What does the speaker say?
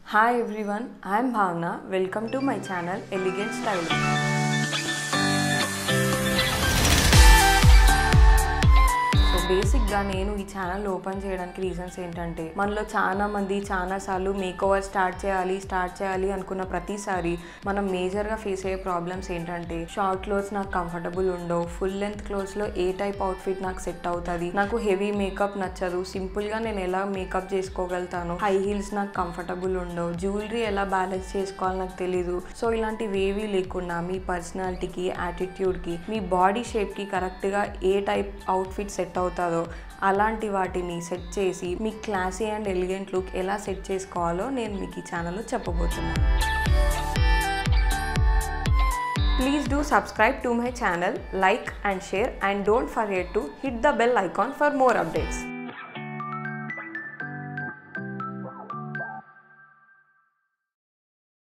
Hi everyone, I am Bhavna. Welcome to my channel Elegant Styling. So బేసిక్గా నేను ఈ channel open చేయడానికి reasons ఏంటంటే మనలో చాలా మంది చాలా సార్లు మేక్ ఓవర్ స్టార్ట్ చేయాలి స్టార్ట్ చేయాలి అనుకున్న ప్రతిసారి మనం మేజర్గా ఫేస్ అయ్యే ప్రాబ్లమ్స్ ఏంటంటే షార్ట్ క్లోత్స్ నాకు కంఫర్టబుల్ ఉండవు ఫుల్ లెంత్ క్లోత్స్లో ఏ టైప్ అవుట్ఫిట్ నాకు సెట్ అవుతుంది నాకు హెవీ మేకప్ నచ్చదు సింపుల్గా నేను ఎలా మేకప్ చేసుకోగలుగుతాను హై హీల్స్ నాకు కంఫర్టబుల్ ఉండవు జ్యువెలరీ ఎలా బ్యాలెన్స్ చేసుకోవాలో నాకు తెలీదు సో ఇలాంటివి ఏవీ లేకుండా మీ పర్సనాలిటీకి యాటిట్యూడ్కి మీ బాడీ షేప్కి కరెక్ట్గా ఏ టైప్ అవుట్ఫిట్ సెట్ అవుతుందో అలాంటి వాటిని సెట్ చేసి మీ క్లాసీ అండ్ ఎలిగెంట్ లుక్ ఎలా సెట్ చేసుకోవాలో నేను మీకు ఈ ఛానల్లో చెప్పబోతున్నాను Please do subscribe to my channel, like and share and don't forget to hit the bell icon for more updates.